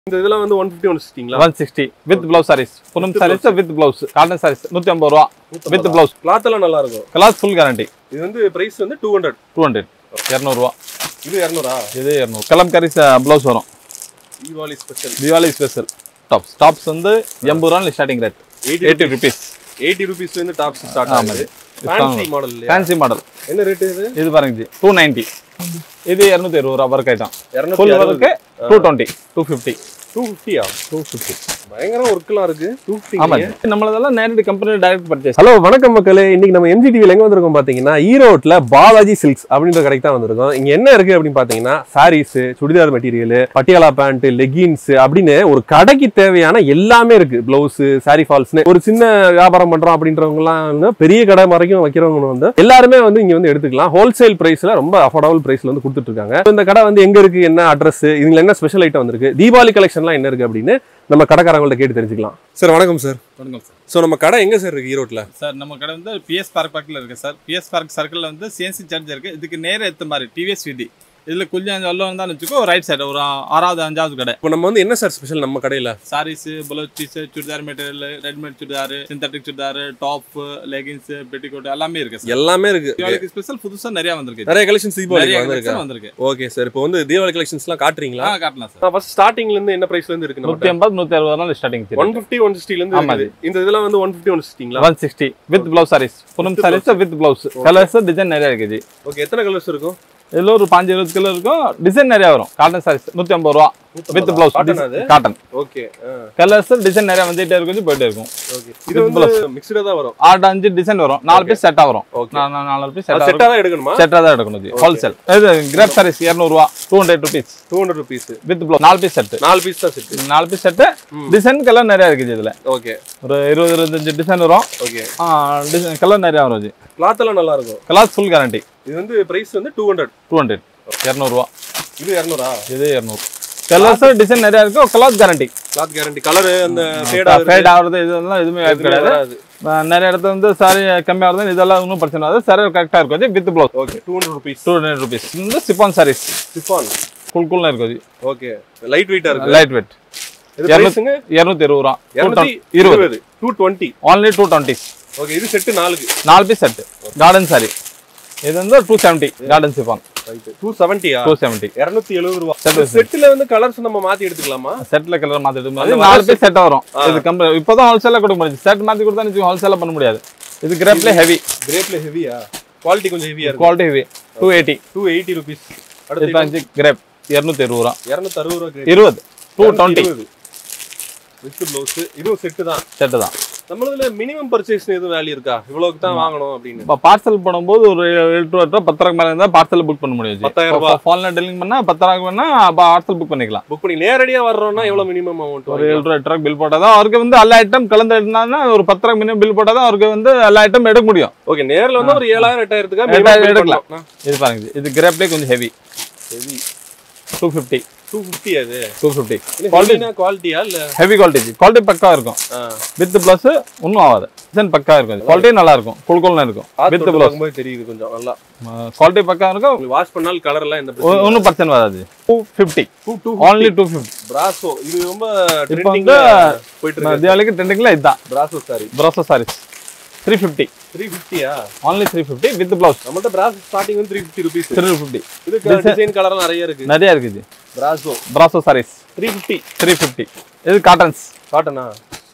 இந்த இதெல்லாம் வந்து ஒன் ஃபிஃப்டி ஒன் சிக்ஸ்டிங்களா one sixty with blouse sarees Poonam sarees with blouse cotton sarees நூற்றி ஐம்பது ரூபா வித் பிளவுஸ் கிளாத் எல்லாம் நல்லா இருக்கும் கிளாஸ் ஃபுல் கேரண்டி இது வந்து பிரைஸ் வந்து டூ ஹண்ட்ரட் டூ ஹண்ட்ரட் இரநூறுவா இது இரநூறா இது இரநூறு கலம்காரி பிளவுஸ் வரும் Deepavali special Deepavali special tops tops வந்து எண்பது ரூபா starting rate eighty eighty rupees eighty ருபீஸ்ல இருந்து டாப்ஸ் ஸ்டார்ட் ஆமா. ஆகுது ஃபேன்சி மாடல் இல்லையா ஃபேன்சி மாடல் என்ன ரேட் இது இது பாருங்க ஜி டூ நைன்ட்டி இது இரநூத்தி இருபது ரூபா ஒர்க் ஐட்டம் இரநூத்தி full work two twenty two fifty two ஃபிஃப்டியா டூ ஃபிஃப்டி பயங்கர ஒர்க்லாம் இருக்கு டூ ஆமா ஃபிஃப்டி ஜி நம்மளதெல்லாம் நேரடி கம்பெனி டைரக்ட் பர்ச்சேஸ் ஹலோ வணக்கம் மக்களே இன்னைக்கு நம்ம எம்ஜி டிவில எங்க வந்திருக்கோம் பாத்தீங்கன்னா ஈரோட்ல பாலாஜி சில்க்ஸ் அப்படின்ற கடைக்கு தான் வந்திருக்கோம் இங்க என்ன இருக்கு அப்படின்னு பாத்தீங்கன்னா sarees churidar material Patiala pant leggings அப்படின்னு ஒரு கடைக்கு தேவையான எல்லாமே இருக்கு பிளவுஸ் சாரி ஃபால்ஸ்னு ஒரு சின்ன வியாபாரம் பண்றோம் அப்படின்றவங்க எல்லாம் வந்து பெரிய கடை வரைக்கும் வைக்கிறவங்க வந்து எல்லாருமே வந்து இங்க வந்து எடுத்துக்கலாம் ஹோல்சேல் பிரைஸ்ல ரொம்ப அஃபோர்டபுள் பிரைஸ்ல வந்து கொடுத்துட்டு இருக்காங்க இந்த கடை வந்து எங்க இருக்கு என்ன அட்ரஸ் இதுல என்ன ஸ்பெஷல் ஐட்டம் வந்திருக்கு தீபாவளி கலெக்ஷன்லாம் என்ன இருக்கு அப்படின்னு நம்ம கடைக்காரங்கள்ட்ட கேட்டு தெரிஞ்சுக்கலாம் சார் வணக்கம் சார் வணக்கம் சார் ஸோ நம்ம கடை எங்க சார் இருக்கு ஈரோட்ல சார் நம்ம கடை வந்து பிஎஸ் பார்க் பக்கத்தில் இருக்கு சார் பிஎஸ் பார்க் சர்க்கிளில் வந்து சிஎன்சி சர்ச் இருக்கு இதுக்கு நேர எத்த மாதிரி டிவிஎஸ் விதி இதில் கொஞ்சம் சொல்ல வந்தான்னு வச்சுக்கோ ரைட் சைடு ஒரு ஆறாவது அஞ்சாவது கடை இப்போ நம்ம வந்து என்ன சார் ஸ்பெஷல் நம்ம கடையில sarees blouse piece churidar material readymade churidar synthetic churidar top leggings petticoat எல்லாமே இருக்கு சார் எல்லாமே இருக்கு தீபாவளிக்கு ஸ்பெஷல் புதுசா நிறைய வந்திருக்கு நிறைய கலெக்ஷன்ஸ் தீபாவளி நிறைய வந்திருக்கு collection வந்திருக்கு ஓகே சார் இப்போ வந்து தீபாவளி கலெக்ஷன்ஸ்லாம் காட்டுறீங்களா ஆ காட்டலாம் சார் ஃபர்ஸ்ட் ஸ்டார்டிங்ல இருந்து என்ன பிரைஸ்ல இருந்து இருக்கு நூற்றி ஐம்பது நூற்றி அறுபது நாள் ஸ்டார்டிங் ஒன் ஃபிஃப்டி ஒன் சிக்ஸ்டில இருந்து ஆமா இருக்குது இந்த இதெல்லாம் வந்து ஒன் ஃபிஃப்டி ஒன் சிக்ஸ்டிங்களா one sixty with blouse sarees Poonam sarees with blouse colours design நிறைய இருக்குது ஓகே எத்தனை கலர்ஸ் இருக்கும் இதுல ஒரு பாஞ்சு இருபது கிலோ இருக்கும் டிசைன் நிறைய வரும் காட்டன் சாரீஸ் நூற்றி ஐம்பது ரூபா வித் பிளவுஸ் Cotton அது? காட்டன் ஓகே கலர்ஸ் டிசைன் நிறைய வந்துட்டே இருக்கும் போயிட்டே இருக்கும் ஓகே இது வந்து மிக்ஸ்டா தான் வரும் ஆறு அஞ்சு டிசைன் வரும் நாலு பீஸ் செட்டா வரும் ஓகே நா- நா- நாலு பீஸ் அது செட்டா செட்டா தான் எடுக்கணுமா செட்டா தான் எடுக்கணும் ஜி ஹோல்சேல் இது கிரேப் சாரீஸ் இரநூறுவா two hundred rupees two hundred rupees with blouse நாலு பீஸ் செட்டு நாலு பீஸ் தான் செட் நாலு பீஸ் செட்டு டிசைன் கலர் நிறைய இருக்குது இதுல ஓகே ஒரு இருபது இருபத்தஞ்சு டிசைன் வரும் ஓகே டிசைன் கலர் நிறைய வரும் ஜி கிளாத் எல்லாம் நல்லா இருக்கும் கலர் ஃபுல் கேரண்டி இது வந்து பிரைஸ் வந்து டூ ஹண்ட்ரட் டூ ஹண்ட்ரட் இரநூறுவா இது இரநூறா இது இரநூறு கலர்ஸ் டிசைன் நிறைய இருக்கும் colour guarantee cloth guarantee colour அந்த ஃபேடா ஃபேட் ஆகுறது இதெல்லாம் எதுவுமே வாய்ப்பு கிடையாது வராது அஹ் நிறைய இடத்துல வந்து சாரி கம்மியாக வருது இதெல்லாம் ஒன்றும் பிரச்சனை வராது சாரி கரெக்டாக இருக்கும் with blouse okay two hundred rupees two hundred rupees இந்த சிப்பான் சாரீஸ் சிஃபான் குல் குல்னு இருக்குது ஓகே லைட் வெயிட்டா இருக்கு லைட் வெயிட் இது இரநூத்தி- பிரைஸுங்க இரநூத்தி இருபது ரூபா இரநூத்தி இருபது இருபது two twenty only two twenty okay இது செட்டு நாலுக்கு நாலு பீஸ் செட்டு கார்டன் சாரி இது வந்து two seventy Garden chiffon two செவன்ட்டியா டூ செவன்ட்டி இருநூத்தி எழுபது ரூபா Set. செட்டுல வந்து கலர்ஸ் நம்ம மாத்தி எடுத்துக்கலாமா செட்டில் கலர் மாற்றிட்டு அந்த மாதிரி மாதிரி நாலு பீஸ் செட்டாக வரும் இது கம்பெனி இப்போ தான் ஹோல்சேலாக கொடுக்க முடியும் செட் மாற்றி கொடுத்தா ஹோல்சேலாக பண்ண முடியாது இது கிரேப்ல ஹெவி கிரேப்ல ஹெவியா குவாலிட்டி கொஞ்சம் ஹெவியா இருக்கு quality heavy two eighty two eighty rupees அடுத்து இருபத்தஞ்சு கிரேப் இரநூத்தி இருபது ரூபா இருநூத்தி அறுபது ரூபா கிரேப் இருபது டூ டுவெண்ட்டி வித் ப்ளவுஸ் இதுவும் செட்டு தான் செட்டு தான் நம்மளதுல மினிமம் பர்ச்சேஸ் எதுவும் வேல்யூ இருக்கா இவ்வளவுக்கு தான் வாங்கணும் அப்படின்னு இப்போ பார்சல் பண்ணும்போது ஒரு எட்டு ரூபா எட்டு பத்து ரூபாய்க்கு மேலே இருந்தால் பார்சல் புக் பண்ண முடியும் பத்தாயிரம் ரூபாய். ஃபோனில் டெலிங் பண்ணால் பத்து ரூபாய்க்கு வேணா பார்சல் புக் பண்ணிக்கலாம் புக் பண்ணி நேரடியா வர்றோம்னா எவ்வளவு மினிமம் அமௌண்ட் ஒரு ஏழு ரூபா எட்டு ரூபாய்க்கு பில் போட்டால் தான் அவருக்கு வந்து எல்லா ஐட்டம் கலந்து எடுத்தாங்கன்னா ஒரு பத்து ரூபாய்க்கு மினிமம் பில் போட்டால் தான் அவருக்கு வந்து எல்லா ஐட்டம் எடுக்க முடியும் ஓகே நேர்ல வந்து ஒரு ஏழாயிரம் எட்டாயிரத்துக்கு எட்டாயிரம் minimum bill எடுக்கலாம். பண்ணலாம். இது பாருங்க இது. இது கிரேப்லேயே கொஞ்சம் ஹெவி Heavy. டூ ஃபிஃப்டி 250 அது டூ ஃபிஃப்டி குவாலிட்டி குவாலிட்டியா இல்ல ஹெவி குவாலிட்டி குவாலிட்டி பக்கா இருக்கும் ஆ. வித் ப்ளஸ் ஒன்றும் ஆகாது டிசைன் பக்கா இருக்கும் குவாலிட்டி நல்லா இருக்கும் குல் குல்னு இருக்கும் பார்த்து வித் தொட்டு ப்ளஸ் பார்க்கும்போது தெரியுது கொஞ்சம் நல்லா குவாலிட்டி பக்கா இருக்கும் உங்களுக்கு வாஷ் பண்ணால் கலர் எல்லாம் எந்த பிரச்சனை ஒன்றும் பிரச்சனை வராது two fifty two two only two fifty brasso இது ரொம்ப இப்போ ட்ரெண்டிங்ல வந்து போயிட்டு இருக்கு தீபாவளிக்கு ட்ரெண்டிங்கில் இதுதான் brasso sari brasso sarees three fifty three ஃபிஃப்டியா only three fifty with blouse நம்மள்ட்ட பிராசோ ஸ்டார்டிங் வந்து three fifty rupees three fifty இது டிசைன் கலர் நிறைய இருக்கு நிறைய இருக்குது brasso brasso sarees three fifty three fifty இது காட்டன்ஸ் காட்டனா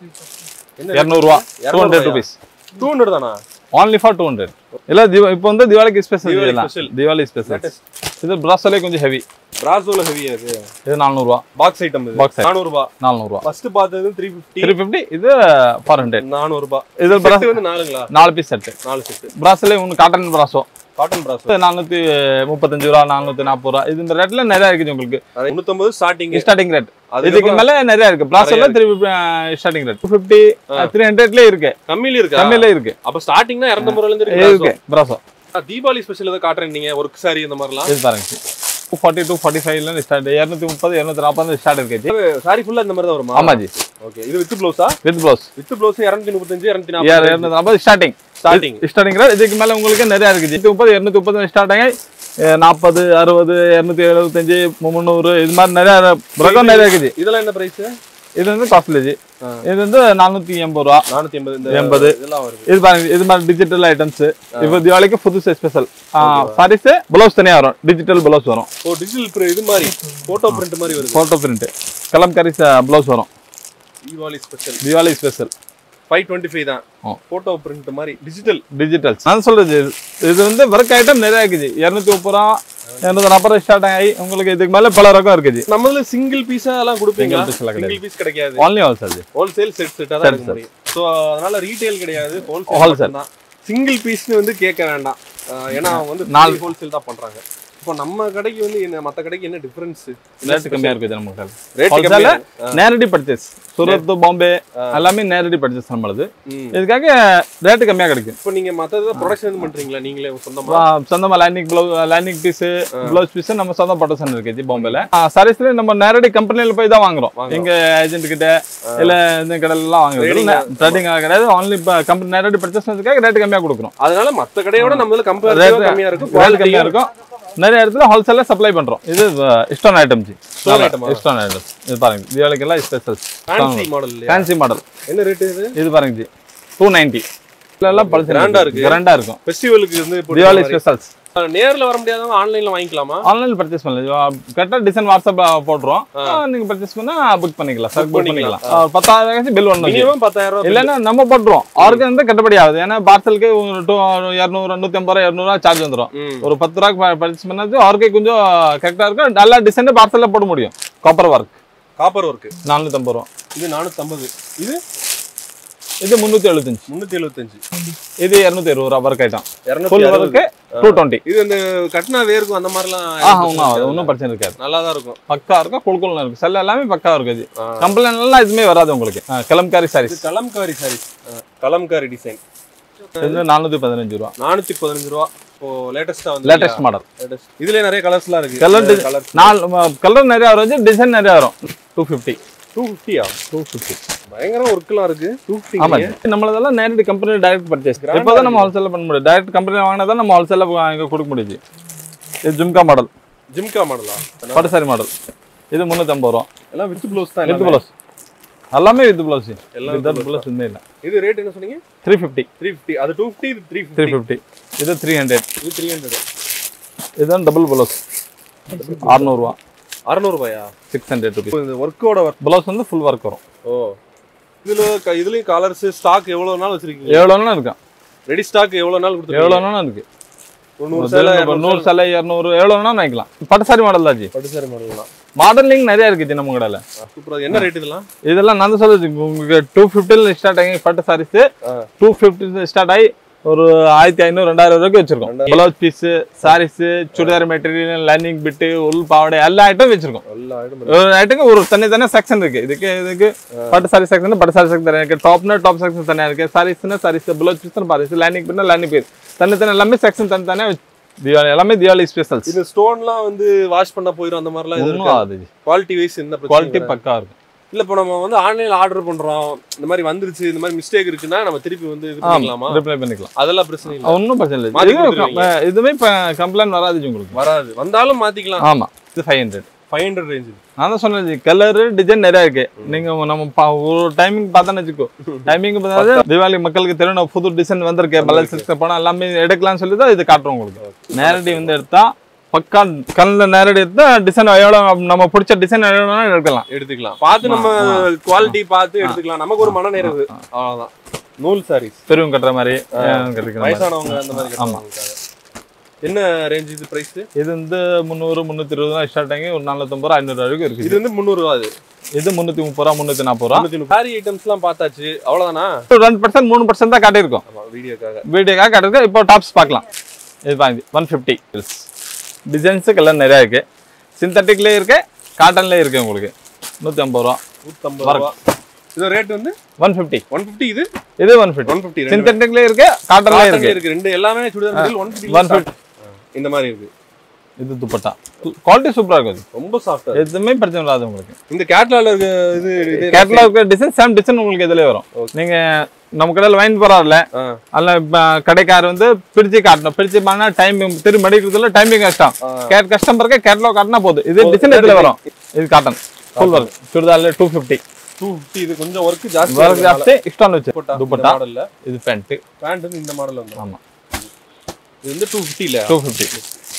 என்ன இரநூறுவா two hundred rupees two hundred தானா ஓன்லி ஃபார் டூ ஹண்ட்ரட் இல்லை தீபா இப்போ வந்து தீபாவளிக்கு ஸ்பெஷல் தீபாவளி இதெல்லாம் special. தீபாவளி ஸ்பெஷல் இது ப்ராசோலே கொஞ்சம் ஹெவி பிராசோல ஹெவியா இது இது நானூறுரூவா பாக்ஸ் ஐட்டம் இது Box item. நானூறு ரூபாய் நானூறுரூவா ஃபர்ஸ்ட் பார்த்தது த்ரீ ஃபிஃப்டி த்ரீ ஃபிஃப்டி இது ஃபார் ஹண்ட்ரட் நானூறு ரூபாய் இது செட்டு வந்து நாலுங்களா நாலு பீஸ் செட்டு நாலு செட்டு ப்ராஸ்லேயே ஒன்று காட்டன் ப்ராஸோ காட்டன் பிராசோ நானூற்றி முப்பத்தஞ்சு ரூபா நானூற்றி நாற்பது ரூபா இது இந்த ரேட்ல நிறைய இருக்குது உங்களுக்கு முன்னூத்தொன்பது ஸ்டார்டிங் ஸ்டார்டிங் ரேட் இதுக்கு அதுக்கு மேல நிறைய இருக்கு ப்ராசர்ல three starting rate two fifty three ஹண்ட்ரட்லேயே இருக்கு கம்மியில இருக்கா கம்மியில இருக்கு அப்ப ஸ்டார்டிங்னா இரநூறு ரூபாயில இருந்து இருக்கு ப்ராசோ இருக்கு தீபாவளி ஸ்பெஷல் ஏதாவது காட்டுறேன் நீங்க ஒர்க் சாரி இந்த மாதிரிலாம் இது பாருங்க டூ ஃபார்ட்டி டூ ஃபார்ட்டி ஃபைவ்ல ஸ்டார்ட் இரநூத்தி முப்பது இரநூத்தி நாற்பது ஸ்டார்ட் இருக்கு சாரி ஃபுல்லா இந்த மாதிரி தான் வருமா ஆமா ஜி ஓகே இது வித் ப்ளவுஸா வித் ப்ளவுஸ் வித் ப்ளவுஸ் இரநூத்தி முப்பத்தஞ்சு இரநூத்தி நாற்பது இரநூத்தி நாற்பது ஸ்டார்டிங் ஸ்டார்டிங் ஸ்டார்டிங் ரேட் இதுக்கு மேல உங்களுக்கு நிறைய இருக்கு ஜி முப்பது இரநூத்தி முப்பது ஸ்டார்ட் ஆகி நாற்பது அறுபது இரநூத்தி எழுபத்தஞ்சு முந்நூறு இது மாதிரி நிறைய ரகம் நிறைய இருக்குது இதெல்லாம் என்ன பிரைஸ் இது வந்து காஸ்ட்லேஜ் ஆ. இது வந்து நானூற்றி எண்பது ரூபா நானூத்தி எண்பது இந்த எண்பது. இதெல்லாம் வருது இது பாருங்க இது மாதிரி டிஜிட்டல் ஐட்டம்ஸ் இப்போ தீபாவளிக்கு புதுசு ஸ்பெஷல் சாரீஸ் பிளவுஸ் தனியாக வரும் டிஜிட்டல் பிளவுஸ் வரும் ஓ டிஜிட்டல் இது மாதிரி போட்டோ பிரிண்ட் மாதிரி வருது ஃபோட்டோ பிரிண்ட் கலம்காரி பிளவுஸ் வரும் Deepavali special Deepavali special five twenty five தான் ஆ. போட்டோ பிரிண்ட் மாதிரி டிஜிட்டல் டிஜிட்டல் நான் சொல்றது இது வந்து ஒர்க் ஐட்டம் நிறைய இருக்குது இரநூத்தி முப்பது ரூபா இரநூத்தி நாற்பது ரூபா ஸ்டார்ட் ஆகி உங்களுக்கு இதுக்கு மேலே பல ரகம் இருக்குது நம்மள சிங்கிள் பீஸா எல்லாம் கொடுப்பீங்க Single piece எல்லாம் கிடையாது. சிங்கிள் பீஸ் கிடைக்காது ஆன்லி ஹோல்சேல் ஹோல்சேல் செட் செட்டா தான் Set, எடுக்க முடியும் ஸோ அதனால ரீட்டைல் கிடையாது Wholesale. ஹோல்சேல் தான் சிங்கிள் பீஸ்னு வந்து கேட்க வேண்டாம் அஹ் ஏன்னா அவங்க வந்து நாலு- நாலு ஹோல்சேல் தான் பண்றாங்க இப்போ நம்ம கடைக்கு வந்து என்ன மற்ற கடைக்கு என்ன டிஃபரன்ஸ் ரேட்டு கம்மியாக இருக்குது நமக்கு ரேட் ஹோல்சேல நேரடி பர்ச்சேஸ் சூரத் பாம்பே எல்லாமே நேரடி பர்ச்சேஸ் நம்மளது ம். இதுக்காக ரேட்டு கம்மியாக கிடைக்கும் இப்போ நீங்க மத்தத ப்ரொடக்ஷன் பண்றீங்களா நீங்களே சொந்தமா ஆ, சொந்தமா lining blouse lining piece blouse piece நம்ம சொந்த ப்ரொடக்ஷன் இருக்குது பாம்பேல சாரீஸ்ல நம்ம நேரடி கம்பெனில போய் தான் வாங்குறோம் வாங்குறோம். எங்க ஏஜென்ட் கிட்ட இல்ல இந்த கடையில எல்லாம் Trading வாங்குறோம் ட்ரேடிங் கிடையாது ஒன்லி கம்பெனி நேரடி பர்ச்சேஸ் ரேட்டு கம்மியா கொடுக்குறோம் அதனால மத்த கடையோட நம்ம கம்பேர் Rate- கம்மியா இருக்கும் ரேட் quality கம்மியா இருக்கும் நிறைய இடத்துல ஹோல்சேல்ல சப்ளை பண்றோம் இது இஸ்டோன் ஐட்டம்ஸ் Stone item ஆ? இஸ்டோன் ஐட்டம்ஸ் இது பாருங்க தீபாவளிக்கெல்லாம் ஸ்பெஷல் ஃபேன்சி மாடல் இல்லையா ஃபேன்சி மாடல் என்ன ரேட் இது இது பாருங்க ஜி டூ நைன்டி எல்லாம் பழுத்து Grand ஆ இருக்கு. கிராண்டா இருக்கும் ஃபெஸ்டிவலுக்கு வந்து இப்போ தீபாவளி ஸ்பெஷல்ஸ் நேர்ல வர முடியாதவங்க ஆன்லைன்ல வாங்கிக்கலாமா ஆன்லைன் பர்ச்சேஸ் பண்ணலாம் கரெக்டாக டிசைன் வாட்ஸ்அப் போட்டுரும் நீங்க பர்ச்சேஸ் பண்ணா புக் பண்ணிக்கலாம் சார் புக் பண்ணிக்கலாம் ஆ, பத்தாயிரம் பில் ஒன்று மினிமம் பத்தாயிரம் ரூபாய் இல்லைன்னா நம்ம போட்டுருவோம் அவருக்கு வந்து கட்டுப்படி ஆகுது ஏன்னா பார்சலுக்கு டூ இரநூறு நூற்றி ஐம்பது ரூபா இரநூறுவா சார்ஜ் வந்துடும் ம். ஒரு பத்து ரூபாய்க்கு பர்ச்சேஸ் பண்ணது அவருக்கு கொஞ்சம் கரெக்டாக இருக்கும் நல்லா டிசைன் பார்சலில் போட முடியும் காப்பர் ஒர்க் காப்பர் ஒர்க் நானூற்றம்பது ரூபா இது நானூத்தி ஐம்பது இது இது முந்நூற்றி எழுபத்தஞ்சு முன்னூத்தி எழுபத்தஞ்சு இது இரநூத்தி இருபது ரூபா ஒர்க் ஐட்டம் இருநூத்தி ஃபுல் அறுபது. ஒர்க்கு டூ டுவெண்ட்டி இது இந்த கட்டினா வேர்க்கும் அந்த மாதிரிலாம் ஆ ஒன்றும் ஆகாது ஒன்றும் பிரச்சனை இருக்காது நல்லா தான் இருக்கும் பக்கா இருக்கும் குழுக்குள்ள இருக்கும் செல்ல எல்லாமே பக்கா இருக்குது ஆ. கம்ப்ளைண்ட் எல்லாம் எதுவுமே வராது உங்களுக்கு ஆ, கலம்காரி இது சாரீஸ் கலம்காரி சாரி கலம்காரி டிசைன் இது நானூற்றி பதினஞ்சு ரூபா நானூத்தி பதினஞ்சு ரூபா இப்போ லேட்டஸ்டா வந்து லேட்டஸ்ட் மாடல் லேட்டஸ்ட் இதுல நிறைய கலர்ஸ்லாம் இருக்கு Colour di- கலர் நாலு கலர் நிறைய வரும் டிசைன் நிறைய வரும் டூ ஃபிஃப்டி டூ ஃபிஃப்டியா டூ ஃபிஃப்டி பயங்கர ஒர்க்லாம் இருக்கு டூ ஃபிஃப்டி ஆமா நம்மளதெல்லாம் நேரடி கம்பெனி டைரக்ட் பர்ச்சேஸ் Grand ஆ இப்போ தான் நம்ம ஹோல்சேலில் பண்ண முடியும் டைரக்ட் கம்பெனி வாங்கினா தான் நம்ம ஹோல்சேலில் இங்கே கொடுக்க முடியுது இது ஜும்கா மாடல் ஜிம்கா மாடலா பட்டுசாரி மாடல் இது முந்நூற்றம்பது ரூபா எல்லாம் வித் ப்ளவுஸ் தான் வித் எல்லாமே. ப்ளவுஸ் எல்லாமே வித் ப்ளவுஸ் எல்லாம் with வித் ப்ளவுஸ் எதுவுமே இல்லை இது ரேட் என்ன சொன்னீங்க த்ரீ ஃபிஃப்டி த்ரீ ஃபிஃப்டி அது டூ ஃபிஃப்டி இது த்ரீ த்ரீ ஃபிஃப்டி ஃபிஃப்டி இது த்ரீ ஹண்ட்ரட் இது த்ரீ ஹண்ட்ரட் இதுதான் டபுள் ப்ளவுஸ் அறநூறுவா அறநூறுபாயா சிக்ஸ் ஹண்ட்ரட் ருபீஸ் இந்த ஒர்க்கோட ஒர்க் ப்ளவுஸ் வந்து ஃபுல் ஒர்க் வரும் ஓ இதுல க- இதுலயும் கலர்ஸ் ஸ்டாக் எவ்வளவு நாள் வச்சிருக்கீங்க எவ்வளோனா இருக்கும் ரெடி ஸ்டாக் எவ்வளவு நாள் கொடுத்துருக்கீங்க எவ்வளோனா இருக்கு ஒரு நூறு சேலை இப்ப நூறு சிலை இரநூறு எவ்வளோனா வாங்கிக்கலாம் பட்டுசாரி மாடல் தான் ஜி பட்டு சேலை மாடலாம் மாடலிங் நிறைய இருக்குது நம்ம கடையில் சூப்பரா என்ன ரேட் இதெல்லாம் இதெல்லாம் நான் தான் சொல்லுது உங்களுக்கு டூ ஃபிஃப்டியில் ஸ்டார்ட் ஆகி பட்டு சாரீஸ் ஆ. டூ ஃபிஃப்டி ஸ்டார்ட் ஆகி ஒரு ஆயிரத்தி ஐநூறு ரெண்டாயிரம் வரைக்கும் வச்சிருக்கோம் blouse piece sarees churidar material lining bit உள் பாவாடை எல்லா ஐட்டம் வச்சிருக்கோம் எல்லா item ஒரு ஐட்டத்துக்கு ஒரு தனி தனியாக செக்ஷன் இருக்கு இதுக்கு இதுக்கு பட்டு சாரி செக்ஷன் பட்டு சாரி செக்ஷன் தனியாக இருக்கு டாப்னா டாப் செக்ஷன் தனியாக இருக்கு சாரீஸ்னா சாரீஸ் பிளவுஸ் பீஸ் பாரிஸ் லைனிங் பிட்னா லைனிங் பீஸ் தனி தனி எல்லாமே செக்ஷன் தனி தனியாக தீபாவளி எல்லாமே தீபாவளி ஸ்பெஷல்ஸ் இந்த ஸ்டோன்லாம் வந்து வாஷ் பண்ண போயிடும் அந்த மாதிரிலாம் இது ஒன்றும் ஆகுது குவாலிட்டி வைஸ் என்ன குவாலிட்டி பிரச்சனை பக்கா இருக்கும் இல்ல இப்போ நம்ம வந்து ஆன்லைன்ல ஆர்டர் பண்றோம் இந்த மாதிரி வந்துருச்சு இந்த மாதிரி மிஸ்டேக் இருக்குன்னா நம்ம திருப்பி வந்து இது பண்ணிக்கலாமா ரிப்ளை பண்ணிக்கலாம் அதெல்லாம் பிரச்சனை இல்ல ஒன்றும் பிரச்சனை இல்லை மாத்தி இதுவும் கொடுத்துருவீங்க. கம்- இதுவுமே இப்போ கம்ப்ளைண்ட் வராது ஜி உங்களுக்கு வராது வந்தாலும் மாத்திக்கலாம் ஆமா இது five hundred five hundred range நான் தான் சொன்னேன் கலரு டிசைன் நிறைய இருக்கு நீங்க நம்ம பா- ஒரு டைமிங் பார்த்தோன்னு வச்சுக்கோ டைமிங் பார்த்தா தீபாவளி மக்களுக்கு தெரியும் புது டிசைன் வந்திருக்கு பலர் சிக்ஸ் படம் எல்லாமே எடுக்கலாம்னு சொல்லி தான் இது காட்டுறோம் உங்களுக்கு நேரடி வந்து எடுத்தா பக்கா கண்ணில் நேரடி எடுத்தா டிசைன் எவ்வளோ நம்ம பிடிச்ச டிசைன் எவ்வளோ எடுக்கலாம் எடுத்துக்கலாம் பார்த்து நம்ம குவாலிட்டி பார்த்து எடுத்துக்கலாம் நமக்கு ஒரு மன நிறைவு அவ்வளவுதான் நூல் சாரீஸ் பெருவங்க கட்டுற மாதிரி அஹ் கட்டிக்கிற மாதிரி. வயசானவங்க அந்த மாதிரி கட்டுறவங்களுக்காக. என்ன ரேஞ்ச் இது பிரைஸ் இது வந்து முந்நூறு முந்நூற்றி இருபது ரூபா ஸ்டார்ட் ஆகி ஒரு நானூற்றம்பது ரூபா ஐநூறு வரைக்கும் இது இருக்குது வந்து முந்நூறு ரூபா அது இது முந்நூற்றி முப்பது ரூபா முந்நூற்றி நாற்பது ரூபா சாரி ஐட்டம்ஸ் எல்லாம் பார்த்தாச்சு அவ்வளவுதானா ரெண்டு பர்சன்ட் மூணு பர்சன்ட் தான் காட்டியிருக்கோம் ஆமா வீடியோக்காக வீடியோக்காக காட்டுறது இப்போ டாப்ஸ் பார்க்கலாம் இது பாருங்க ஒன் ஃபிஃப்டி டிசைன்ஸு கலர் நிறையா இருக்கு சிந்தட்டிக்லேயே இருக்கு காட்டன்லேயே இருக்கு உங்களுக்கு நூற்றி ஐம்பது ரூபா நூத்தம்பது ரூபா இது ரேட் வந்து ஒன் ஃபிஃப்டி ஒன் ஃபிஃப்டி இது இது ஒன் ஃபிஃப்டி ஒன் ஃபிஃப்டி சிந்தட்டிக்லேயே இருக்கு காட்டன்லேயே இருக்கு இருக்கு ரெண்டு எல்லாமே சுடிதார் ஒன் ஒன் ஃபிஃப்டி இந்த மாதிரி இருக்கு இது துப்பட்டா குவாலிட்டி சூப்பரா இருக்கும் இது. ரொம்ப சாஃப்டா எதுவுமே பிரச்சனை இல்லாது உங்களுக்கு இந்த கேட்லால இருக்க இது இது கேட்டலாக் டிசைன் சேம் டிசைன் உங்களுக்கு இதுலயே வரும் நீங்க நம்ம கடையில் வாங்கி போறாருல ஆ. அதில் இப்போ கடைக்காரர் வந்து பிரிச்சு காட்டணும் பிரிச்சு பண்ணா டைமிங் திரும்பி மடிக்கிறதுல டைமிங் கஷ்டம் கேட் கஸ்டமருக்கு கேட்டலாக் காட்டினா போதும் இது டிசைன் இதுல வரும் இது காட்டன் ஃபுல் ஒர்க் சுடிதார்ல டூ ஃபிஃப்டி டூ ஃபிஃப்டி இது கொஞ்சம் ஒர்க் ஜாஸ்தி ஒர்க் ஜாஸ்தி இஷ்டம் வச்சு துப்பட்டா துப்பட்டா மாடல்ல இது பேண்ட் பேண்ட் வந்து இந்த மாடல் வந்து ஆமா இது வந்து டூ ஃபிஃப்டில two fifty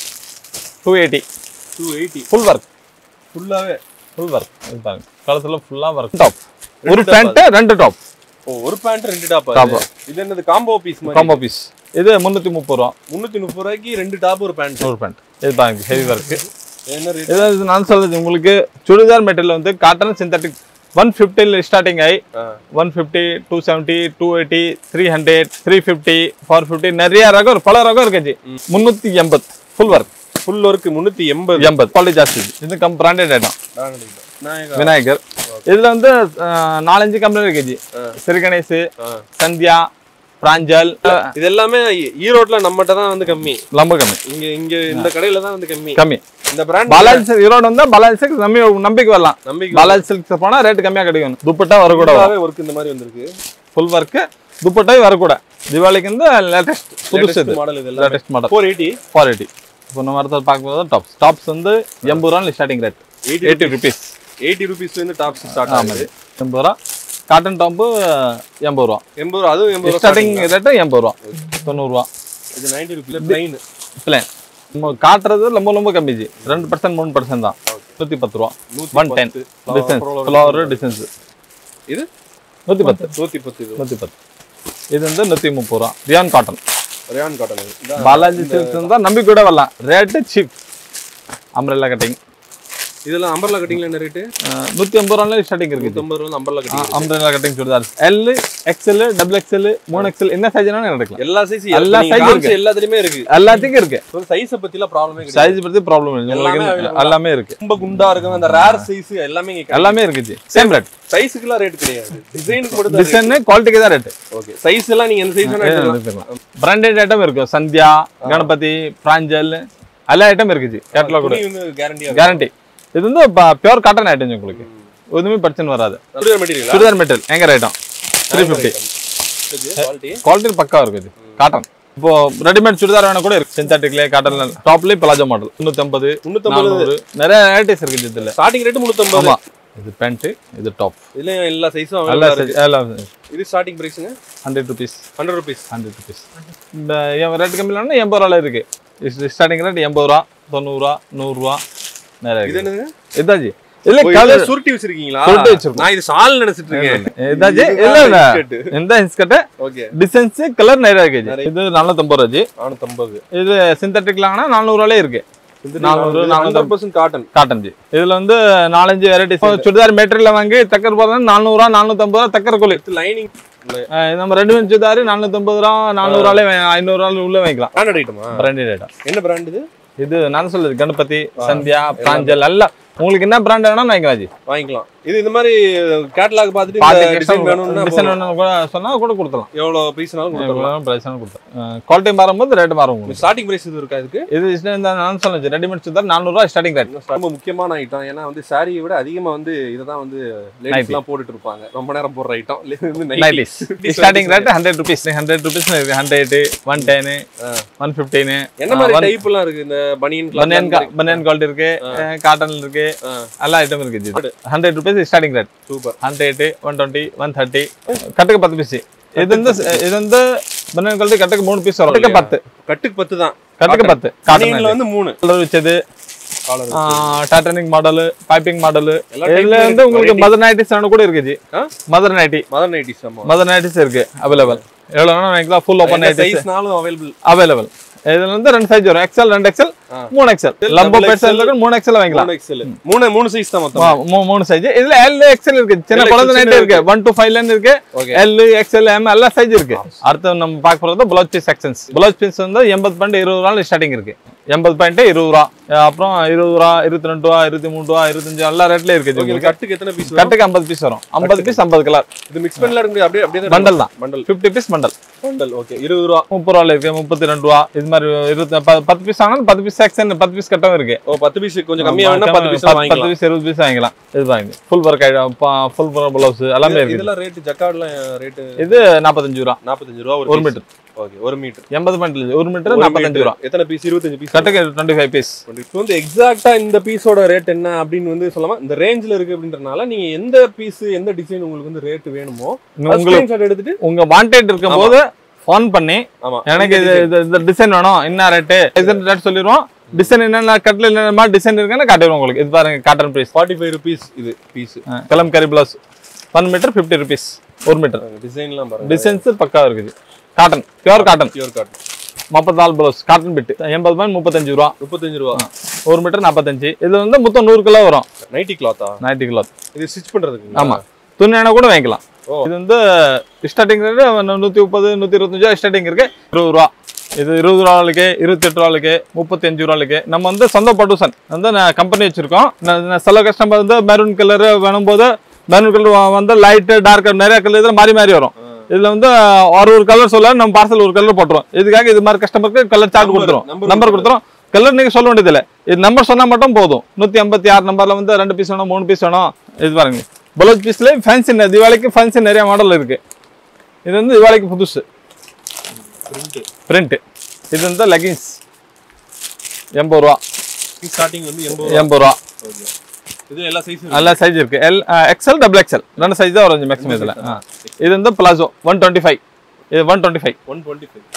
two eighty two eighty full work ஃபுல்லாவே ஃபுல் ஒர்க் இது பாருங்க கழுத்துல ஃபுல்லா ஒர்க் டாப் ஒரு பேண்ட் ரெண்டு டாப் ஓ ஒரு பேண்ட் ரெண்டு டாப் Top. இது என்னது காம்போ பீஸ் மாதிரி காம்போ பீஸ் இது முந்நூற்றி முப்பது ரூபா முந்நூத்தி முப்பது ரூபாய்க்கு ரெண்டு டாப் ஒரு பேண்ட் ஒரு பேண்ட் இது பாருங்க ஹெவி ஒர்க் என்ன ரேட் இது நான் சொல்றது உங்களுக்கு சுடிதார் மெட்டீரியல் வந்து காட்டன் சிந்தட்டிக் ஒன் ஃபிஃப்டியில் ஸ்டார்டிங் ஆகி one fifty two seventy two eighty three hundred three fifty four fifty நிறைய ரகம் பல ரகம் இருக்குச்சு முந்நூற்றி எண்பது ஃபுல் ஒர்க் ஃபுல் ஒர்க் முந்நூத்தி எண்பது எண்பது குவாலிட்டி ஜாஸ்தி இது. இது கம் பிராண்டட் ஐட்டம் நாயகா விநாயகர் இதுல வந்து அஹ், நாலஞ்சு கம்பெனி இருக்குச்சு ஸ்ரீ கணேஷ் ஆ. சந்தியா பிராஞ்சல் இது எல்லாமே ஈரோட்ல நம்மகிட்ட தான் வந்து கம்மி ரொம்ப கம்மி இங்க இங்க இந்த கடையில தான் வந்து கம்மி கம்மி இந்த பிராண்ட் பாலாஜி சில்க் ஈரோடு வந்தா பாலாஜி சில்க் நம்பி நம்பிக்கை வரலாம் நம்பிக்கை பாலாஜி சில்க் போனா ரேட் கம்மியா கிடைக்கும் துப்பட்டா வரக்கூட ஒர்க் இந்த மாதிரி வந்திருக்கு ஃபுல் ஒர்க் துப்பட்டாய் வரக்கூட தீபாவளிக்கு வந்து லேட்டஸ்ட் புதுசு இது மாடல் இது எல்லாம் latest model four eighty four eighty இப்போ நம்ம அடுத்தது பார்க்கும்போது டாப்ஸ் டாப்ஸ் வந்து எண்பது ரூபா starting rate eighty eighty rupees eighty rupees வந்து டாப்ஸ் ஸ்டார்ட் ஆமாம் ஆகுது எண்பது ரூபா காட்டன் டாப்பு எண்பது ரூபா எண்பது ரூபா அதுவும் எண்பது ரூபா ஸ்டார்டிங் ரேட்டு எண்பது ரூபா தொண்ணூறுரூவா இது நைன்டி ருபீஸ் பிளைன் பிளான் நம்ம காட்டுறது ரொம்ப ரொம்ப கம்மிஜி ரெண்டு பர்சன்ட் மூணு பர்சன்ட் தான் நூற்றி பத்து ரூபா one ten designs flower designs இது நூற்றி பத்து நூத்தி பத்து இது நூற்றி பத்து இது வந்து நூற்றி முப்பது ரூபா ரியான் காட்டன் ரயான் காட்டன் இது பாலாஜி சில்க்ஸ் இருந்தால் நம்பி கூட வரலாம் ரேட்டு சீப் அம்ரெல்லா கட்டிங் இதெல்லாம் அம்பர்லா கட்டிங்ல என்ன ரேட்டு நூற்றி ஐம்பது ரூபால ஸ்டார்டிங் இருக்குது நூத்தம்பது ரூபா umbrella cutting umbrella cutting churidar L XL double XL மூணு எக்ஸ்எல் என்ன சைஸ்னாலும் எடுக்கலாம் எல்லா சைஸ் எல்லா எல்லா size சைஸ் இருக்கு. எல்லாத்துலயுமே இருக்கு எல்லாத்துக்கும் இருக்கு சைஸ பத்திலாம் ப்ராப்ளமே கிடையாது சைஸ் பற்றி ப்ராப்ளம் இல்லை எல்லாமே உங்களுக்கு available எல்லாமே இருக்கு ரொம்ப குண்டா இருக்கும் அந்த ரேர் சைஸ் எல்லாமே இங்க எல்லாமே இருக்குச்சு சேம் ரேட் சைஸுக்குலாம் ரேட் கிடையாது டிசைனுக்கு மட்டும் தான் டிசைன் குவாலிட்டிக்கு தான் ரேட்டு ஓகே சைஸ் எல்லாம் நீங்க எந்த சைஸ் வேணா எடுத்துக்கலாம் பிராண்டட் ஐட்டம் இருக்கும் சந்தியா கணபதி பிராஞ்சல் எல்லா ஐட்டம் இருக்குது கேட்டலாக் கூட துணி வந்து கேரண்டியா கேரண்டி இது வந்து பியூர் காட்டன் ஐட்டம் உங்களுக்கு எதுவுமே பிரச்சனை வராது சுடிதார் மெட்டீரியல் சுடிதார் மெட்டீரியல் எங்க item three fifty quality quality பக்கா இருக்குது காட்டன் இப்போ ரெடிமேட் சுடிதார் வேணா கூட இருக்கு சிந்தட்டிக்ல காட்டன்ல டாப்லயே பிளாஜோ மாடல் முந்நூற்றம்பது முந்நூத்தம்பது நானூறு நிறைய வெரைட்டிஸ் இருக்குது இதுல ஸ்டார்டிங் ரேட் முந்நூத்தம்பது ஆமா இது பேண்ட் இது டாப் இதுல எல்லா சைஸும் எல்லா இருக்கு எல்லாம் இது ஸ்டார்டிங் பிரைஸுங்க hundred rupees hundred rupees hundred rupees இந்த ரேட் கம்மியிலன்னா எண்பது ரூபால இருக்கு ஸ்டார்டிங் ரேட் எண்பது ரூபா தொண்ணூறுரூவா நூறுரூவா நிறைய இது இருக்கு என்னதுங்க இதாஜி இல்ல ஓ, கலர் இதுல சுருட்டி வச்சிருக்கீங்களா சுருட்டி வச்சிருக்கோம். நான் இது சால் நினைச்சிட்டு இருக்கேன் இதாஜி இல்ல இல்ல எந்த இன்ஸ்கர்ட் ஓகே டிசைன்ஸ் கலர் நிறைய இருக்கு இது நானூத்தம்பது ரூபாஜி நானூத்தம்பது இது சிந்தட்டிக்லாங்கன்னா நானூறுவாலே இருக்கு நானூறு நானூறு hundred percent cotton cotton ji இதுல வந்து நாலஞ்சு வெரைட்டிஸ் சுடிதார் மெட்டீரியல் வாங்கி தக்கர் போதும் நானூறுவா நானூத்தம்பது ரூபா தக்கர் கூலி லைனிங் அஹ் நம்ம ரெடிமேட் சுடிதார் நானூத்தம்பது ரூபா நானூறுவாலே ஐநூறுவா உள்ள வாங்கிக்கலாம் பிராண்டட் ஐட்டமா பிராண்டட் ஐட்டம் என்ன பிராண்ட் இது இது நான் சொல்லுது கணபதி சந்தியா பிராஞ்சல் எல்லாம் உங்களுக்கு என்ன பிராண்ட் வேணா வாங்கிக்கலாம் ஜி வாங்கிக்கலாம் இது இந்த மாதிரி கேட்டலாக் பார்த்துட்டு பாதி இந்த டிசைன் வேணும்னா டிசைன் வேணும் கூட சொன்னா கூட கொடுத்துலாம் எவ்வளவு பீஸ்னாலும் கொடுத்துடலாம் பிரைஸ் கொடுத்தலாம் குவாலிட்டி மாறும்போது ரேட் மாறும் உங்களுக்கு ஸ்டார்டிங் பிரைஸ் இது இருக்கா இதுக்கு இது is- இந்த நான் சொன்னேன் ரெடிமேட் சுடிதார் நானூறுவா ஸ்டார்டிங் ரேட் ரொம்ப முக்கியமான ஐட்டம் ஏன்னா வந்து சாரியை விட அதிகமா வந்து இததான் வந்து லேடிஸ் எல்லாம் போட்டுட்டு இருப்பாங்க ரொம்ப நேரம் போடுற item nineties starting rate hundred rupees hundred rupees இருக்கு ஹண்ட்ரட் ஒன் டென் ஒன் ஃபிஃப்டீனு என்ன மாதிரி டைப் எல்லாம் இருக்கு இந்த பனியன் பனியன் பனியன் குவாலிட்டி இருக்கு காட்டன் இருக்கு எல்லா ஐட்டம் இருக்கு ji hundred rupees starting rate super hundred one twenty one thirty கட்டுக்கு பத்து பீஸ் இது வந்து இது வந்து பனியன் குவாலிட்டி கட்டுக்கு மூணு பீஸ் வரும் கட்டுக்கு பத்து கட்டுக்கு பத்து தான் கட்டுக்கு பத்து பனியன்ல காட்டன் வந்து மூணு கலர் வச்சது collar Titanic model piping model எல்லா இதுல type வந்து உங்களுக்கு varieties. மதர் நைட்டிஸ் கூட இருக்கு ஜி ஆ? மதர் நைட்டி மதர் நைட்டிஸ் ஆமா மதர் நைட்டிஸ் இருக்கு அவைலபிள் எவ்வளோ வேணா வாங்கிக்கலாம் ஃபுல் ஓப்பன் நைட்டிஸ் சைஸ்னாலும் அவைலபிள் அவைலபிள் இதுல வந்து ரெண்டு சைஸ் வரும் எக்ஸ்எல் ரெண்டு எக்ஸ்எல் ஆ. மூணு எக்ஸ்எல் லம்போ Double பெருசா இருக்கு மூணு எக்ஸ்எல் வாங்கிக்கலாம் மூணு எக்ஸல் மூணு மூணு சைஸ் தான் மொத்தம் ஆ, மூ- மூணு சைஸ் இதுல எல் எக்ஸ்எல் இருக்கு சின்ன L, குழந்தை XL நைட் இருக்கு ஒன் டு ஃபைவ்ல இருந்து இருக்கு ஓகே எல் எக்ஸ்எல் எம் எல்லா சைஸ் இருக்கு அடுத்து நம்ம பார்க்க போறது blouse piece sections blouse piece வந்து எண்பது பண்டு இருபது நாள் ஸ்டார்டிங் இருக்கு எண்பது பாயிண்ட் இருபது ரூபா அஹ் அப்புறம் இருபது ரூபா இருபத்தி ரெண்டு ரூபா இருபத்தி மூணு ரூபா இருபத்தஞ்சு எல்லா ரேட்லயும் இருக்குது ஓகே உங்களுக்கு கட்டுக்கு எத்தனை பீஸ் கட்டுக்கு ஐம்பது பீஸ் வரும் ஐம்பது பீஸ் ஐம்பது கலர் இது மிக்ஸ் பண்ணல இருக்கு அப்படியே அப்படியே பண்டல் தான் bundle fifty piece bundle bundle okay இருபது ரூபா முப்பது ரூபால இருக்கு முப்பத்தி ரெண்டு ரூபா இது மாதிரி இருபத்தி ப- பத்து பீஸ் ஆனாலும் பத்து பீஸ் செக்ஷன் பத்து பீஸ் கட்டவும் இருக்கு ஓ பத்து பீஸ் கொஞ்சம் கம்மியா வேணா பத்து பீஸ் பத்து வாங்கிக்கலாம் பீஸ் இருபது பீஸ் வாங்கிக்கலாம் இது வாங்கி ஃபுல் ஒர்க் ஃபுல் பிளவுஸ் எல்லாமே இருக்கு இதெல்லாம் ரேட் ஜக்கார்ட்லாம் ரேட் இது நாற்பத்தஞ்சு ரூபா நாற்பத்தஞ்சு ரூபா ஒரு மீட்டர் ஓகே ஒரு மீட்டர் எண்பது பாயிண்ட் ஒரு மீட்டர் நாற்பத்தஞ்சு ரூபா எத்தனை பீஸ் இருபத்தஞ்சு பீஸ் கட்டுக்கு டுவெண்ட்டி ஃபைவ் பீஸ் இப்போ வந்து எக்ஸாக்ட்டா இந்த பீஸோட ரேட் என்ன அப்படின்னு வந்து சொல்லாம இந்த ரேஞ்ச்ல இருக்கு அப்படின்றனால நீங்க எந்த பீஸ் எந்த டிசைன் உங்களுக்கு வந்து ரேட் வேணுமோ உங்களுக்கு ஸ்கிரீன்ஷாட் எடுத்துட்டு உங்க வாண்டட் இருக்கும் போது ஃபோன் பண்ணி ஆமா எனக்கு இது இது- இந்த டிசைன் வேணும் என்ன ரேட்டு ரேட் சொல்லிடுவோம் டிசைன் என்னென்ன கட்டில் என்னென்ன மாதிரி டிசைன் இருக்குன்னு காட்டிடுவோம் உங்களுக்கு இது பாருங்க cotton price forty five rupees இது piece Kalamkari blouse one metre fifty rupees ஒரு மீட்டர் டிசைன்லாம் பாருங்க டிசைன்ஸ் பக்கா இருக்குது cotton pure cotton pure cotton முப்பத்தாலு பிளவுஸ் காட்டன் பிட்டு எண்பது பாயிண்ட் முப்பத்தஞ்சு ரூபா முப்பத்தஞ்சு ரூபா ஒரு மீட்டர் நாற்பத்தஞ்சு இது வந்து மொத்தம் நூறு கிலோ வரும் நைட்டி கிளாத்தா நைன்டி கிலோ இது ஸ்டிச் பண்றதுக்கு ஆமா துணியான கூட வாங்கிக்கலாம் ஓ. இது வந்து ஸ்டார்டிங் ரேட் நூத்தி முப்பது நூத்தி இருபத்தஞ்சு ஸ்டார்டிங் இருக்கு இருபது ரூபா இது இருபது ரூபாய்க்கு இருபத்தெட்டு ரூபாய்க்கு முப்பத்தஞ்சு ரூபாய்க்கு நம்ம வந்து சொந்த ப்ரொடியூசன் வந்து நான் கம்பெனி வச்சிருக்கோம் நான் நான் சில கஸ்டமர் வந்து மெரூன் கலர் வேணும்போது மெரூன் கலர் வந்து லைட்டு டார்க் நிறைய கலர் இதில் மாறி மாறி வரும் இதுல வந்து ஒரு ஒரு கலர் சொல்ல நம்ம பார்சல் ஒரு கலர் போட்டுரும் இதுக்காக இது மாதிரி கஸ்டமருக்கு கலர் சார்ட் Number, கொடுத்துரும் number நம்பர் கொடுத்துரும் கலர் நீங்க சொல்ல வேண்டியதில்லை இது நம்பர் சொன்னா மட்டும் போதும் நூத்தி ஐம்பத்தி ஆறு நம்பர்ல வந்து ரெண்டு பீஸ் வேணும் மூணு பீஸ் வேணும் இது பாருங்க பலோச் பீஸ்ல ஃபேன்சி தீபாவளிக்கு ஃபேன்சி நிறைய மாடல் இருக்கு இது வந்து தீபாவளிக்கு புதுசு பிரிண்ட் இது வந்து லெகின்ஸ் எண்பது ரூபா ஸ்டார்டிங் வந்து எண்பது எண்பது ரூபா ஓகே இது எல்லா சைஸ் நல்ல சைஸ் இருக்கு எல் எக்ஸ்எல் டபுள் எக்ஸ்எல் ரெண்டு சைஸ் தான் வரும் மேக்ஸிமம் இதுல ஆ. இது வந்து பிளாசோ ஒன் டுவெண்ட்டி ஃபைவ் இது one twenty five one twenty five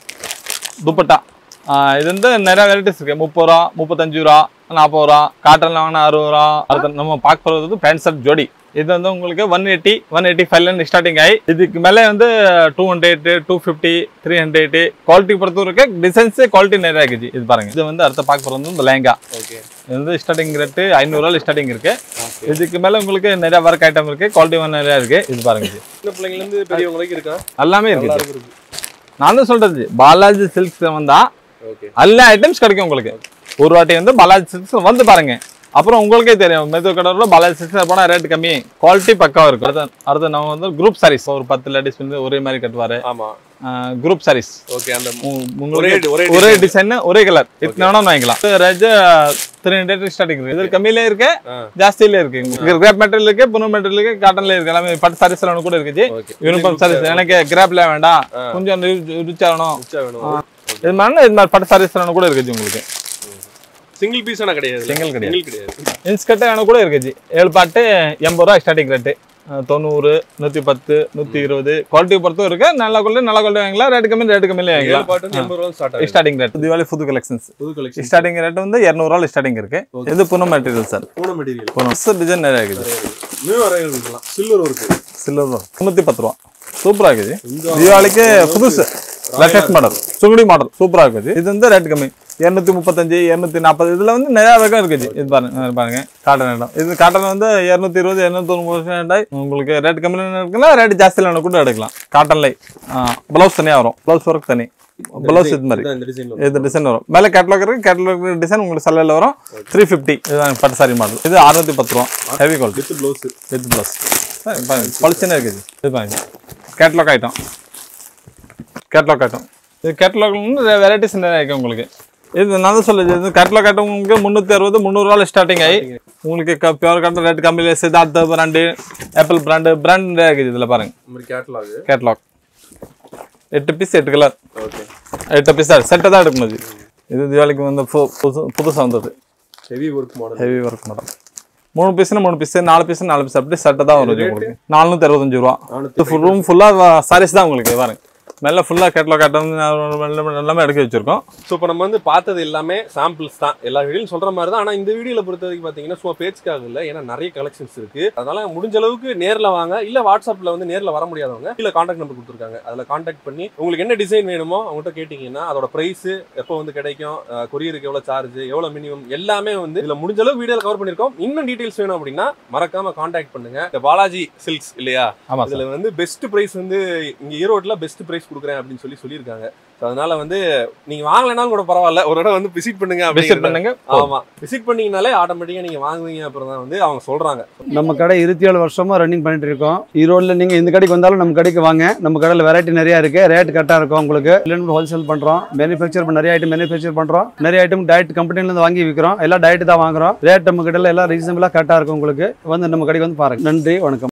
dupatta ஆ, இது வந்து நிறைய வெரைட்டிஸ் இருக்கு முப்பது ரூபா முப்பத்தஞ்சு ரூபா நாற்பது ரூபா காட்டன்ல வாங்கினா அறுபது ரூபா அடுத்து நம்ம பார்க்க போகிறது வந்து பேண்ட் ஷர்ட் ஜோடி இது வந்து உங்களுக்கு ஒன் எயிட்டி ஒன் எயிட்டி ஃபைவ்ல ஸ்டார்டிங் ஆகி இதுக்கு மேலே வந்து two hundred two fifty three hundred quality பொறுத்த வரைக்கும் டிசைன்ஸ் குவாலிட்டி நிறைய இருக்குது இது பாருங்க இது வந்து அடுத்த பார்க்க போகிறது வந்து லெஹங்கா ஓகே இது வந்து ஸ்டார்டிங் ரேட்டு ஐநூறுரூவா ஸ்டார்டிங் இருக்கு இதுக்கு மேலே உங்களுக்கு நிறைய ஒர்க் ஐட்டம் இருக்கு குவாலிட்டி நிறைய இருக்கு இது பாருங்க இது சின்ன பிள்ளைங்கல இருந்து பெரியவங்க வரைக்கும் இருக்கா எல்லாமே இருக்கு நல்லா இருக்கு நான் தான் சொல்றது பாலாஜி சில்க்ஸ் வந்தா ஓகே எல்லா ஐட்டம்ஸ் கிடைக்கும் உங்களுக்கு ஒரு வாட்டி வந்து பாலாஜி சில்க்ஸ் வந்து பாருங்க அப்புறம் உங்களுக்கே தெரியும் மெது கடவுள பாலாஜி சில்க்ஸ் போனால் ரேட் கம்மி குவாலிட்டி பக்காவா இருக்கும் அடுத்து அடுத்து நம்ம வந்து குரூப் சாரீஸ் ஒரு பத்து லேடிஸ் வந்து ஒரே மாதிரி கட்டுவாரு ஆமா குரூப் சாரீஸ் ஓகே அந்த உங்களுக்கு ஒரே- ஒரே ஒரே டிசைன் ஒரே கலர் இத்தனை வேணாலும் வாங்கிக்கலாம் ரேஜ் த்ரீ ஹண்ட்ரட் ஸ்டார்டிங் இருக்கு இது கம்மியில இருக்கு ஆ. ஜாஸ்தியில இருக்கு கிராப் மெட்டீரியல் இருக்கு புனு மெட்டீரியல் இருக்கு காட்டன்ல இருக்கு எல்லாமே பட்டு சாரீஸ் எல்லாம் கூட இருக்குது ஓகே யூனிஃபார்ம் சாரீஸ் எனக்கு கிராப்ல வேண்டாம் கொஞ்சம் ரிச் ஆகணும் உச்சா வேணும் இது மாதிரி இது மாதிரி பட்டு சாரீஸ் எல்லாம் கூட இருக்குது உங்களுக்கு சிங்கிள் பீஸ் ஆனா கிடையாது Single கிடையாது. சிங்கிள் கிடையாது இன்ஸ்கர்ட் எனக்கு கூட இருக்குது ஏழு பாட்டு எண்பது ரூபா ஸ்டார்டிங் ரேட்டு தொண்ணூறு நூற்றி பத்து நூற்றி இருபது குவாலிட்டி பொறுத்தும் இருக்கு நல்ல குவாலிட்டி நல்ல குவாலிட்டி வாங்கலாம் ரேட்டு கம்மி ரேட்டு கம்மியில ஏழு வாங்கலாம் பாட்டு வந்து எண்பது ரூபா ஸ்டார்ட் ஆகுது ஸ்டார்டிங் ரேட் தீபாவளி புது கலெக்ஷன்ஸ் புது கலெக்ஷன் ஸ்டார்டிங் ரேட் வந்து இரநூறுவா ஸ்டார்டிங் இருக்கு இது புன மெட்டீரியல் சார் பூன மெட்டீரியல் புன டிசைன் நிறைய இருக்குது நியூ அரைவல் இருக்கலாம் சில்வர் இருக்கு சில்லர் தான் முந்நூற்றி பத்து ரூபா சூப்பராக இருக்குது தீபாவளிக்கு புதுசு லேட்டஸ்ட் மாடல் சுங்குடி மாடல் சூப்பராக இருக்குது இது வந்து ரேட் கம்மி இரநூத்தி முப்பத்தஞ்சு இரநூத்தி நாற்பது இதில் வந்து நிறைய ரகம் இருக்குது இது பாருங்க இது பாருங்க காட்டன் இடம் இது காட்டன் வந்து இரநூத்தி இருபது இரநூத்தி தொண்ணூறு உங்களுக்கு ரேட் கம்மியில் இருக்குன்னா ரேட் ஜாஸ்தியில் கூட எடுக்கலாம் காட்டன்ல ப்ளவுஸ் தனியாக வரும் ப்ளவுஸ் ஒர்க் தனி ப்ளவுஸ் இது மாதிரி இதான் இந்த டிசைன்ல இது டிசைன் வரும் மேலே கேட்லாக் இருக்கு கேட்லாக் டிசைன் உங்களுக்கு சல்லையில் வரும் த்ரீ ஃபிஃப்டி இதுதான் பட்டு சாரி மாடல் இது அறுநூத்தி பத்து ரூபா heavy quality with blouse with plus பளிச்சுன்னு இருக்குது இது பாருங்க கேட்லாக் ஐட்டம் கேட்லாக் ஐட்டம் இது கேட்லாக் வந்து வெரைட்டிஸ் நிறைய இருக்கு உங்களுக்கு இது நான் தான் சொல்லுது இது கேட்லாக் ஐட்டம் உங்களுக்கு முந்நூற்றி அறுபது முந்நூறுவால ஸ்டார்டிங் ஆகி உங்களுக்கு பியூர் காட்டன் ரேட் கம்மியில் Siddhartha brand Apple brand brand நிறைய இருக்குது இதில் பாருங்க இந்த மாதிரி கேட்டலாக் கேட்லாக் எட்டு பீஸ் எட்டு கலர் ஓகே எட்டு பீஸ் தான் செட்டை தான் எடுக்கணும் இது இது தீபாவளிக்கு வந்து பு- புதுசு புதுசாக வந்தது heavy work model heavy work madam மூணு பீஸ்னா மூணு பீஸ் நாலு பீஸ் நாலு பீஸ் அப்படி செட்டு தான் வரும் உங்களுக்கு நானூற்றி அறுபத்தஞ்சு ரூபா நானூத்தி ரூம் ஃபுல்லாக சாரீஸ் தான் உங்களுக்கு பாருங்க மேலே ஃபுல்லாக கேட்லாக் காட்டம் எல்லாமே எடுக்க வச்சிருக்கோம் ஸோ இப்போ நம்ம வந்து பார்த்தது எல்லாமே சாம்பிள்ஸ் தான் எல்லா வீடியோலும் சொல்ற மாதிரி தான் ஆனால் இந்த வீடியோல பொறுத்த வரைக்கும் பார்த்தீங்கன்னா சும்மா பேச்சுக்காக இல்லை ஏன்னா நிறைய கலெக்ஷன்ஸ் இருக்கு அதனால முடிஞ்ச அளவுக்கு நேரில் வாங்க இல்லை வாட்ஸ்அப்பில் வந்து நேரில் வர முடியாதவங்க இல்லை காண்டாக்ட் நம்பர் கொடுத்துருக்காங்க அதில் காண்டாக்ட் பண்ணி உங்களுக்கு என்ன டிசைன் வேணுமோ அவங்ககிட்ட கேட்டிங்கன்னா அதோட ப்ரைஸ் எப்போ வந்து கிடைக்கும் கொரியருக்கு எவ்வளோ சார்ஜ் எவ்வளோ மினிமம் எல்லாமே வந்து இதில் முடிஞ்ச அளவுக்கு வீடியோவில் கவர் பண்ணியிருக்கோம் இன்னும் டீட்டெயில்ஸ் வேணும் அப்படின்னா மறக்காம காண்டாக்ட் பண்ணுங்க இந்த பாலாஜி சில்க்ஸ் இல்லையா ஆமாம் இதுல வந்து பெஸ்ட் பிரைஸ் வந்து இங்க ஈரோட்ல பெஸ்ட் பிரைஸ் கொடுக்குறேன் அப்படின்னு சொல்லி சொல்லியிருக்காங்க So, அதனால வந்து நீங்க வாங்கலைனாலும் கூட பரவாயில்ல ஒரு இடம் வந்து விசிட் பண்ணுங்க விசிட் அப்படிங்கிறது பண்ணுங்க ஆமா விசிட் பண்ணீங்கனாலே ஆட்டோமேட்டிக்கா நீங்க வாங்குவீங்க அப்புறம் தான் வந்து அவங்க சொல்றாங்க நம்ம கடை இருபத்தி ஏழு வருஷமா ரன்னிங் பண்ணிட்டு இருக்கோம் ஈரோட்ல நீங்க இந்த கடைக்கு வந்தாலும் நம்ம கடைக்கு வாங்க நம்ம கடையில் வெரைட்டி நிறைய இருக்கு ரேட் கரெக்டாக இருக்கும் உங்களுக்கு இல்லைன்னு ஹோல்சேல் பண்றோம் மேனுஃபேக்சர் நிறைய ஐட்டம் மேனுஃபேக்சர் பண்றோம் நிறைய ஐட்டம் டயட் கம்பெனில இருந்து வாங்கி விற்கிறோம் எல்லாம் டயட் தான் வாங்குறோம் ரேட் நம்ம கடையில் எல்லாம் ரீசனபிளா கரெக்டாக இருக்கும் உங்களுக்கு வந்து நம்ம கடைக்கு வந்து பாருங்க நன்றி வணக்கம்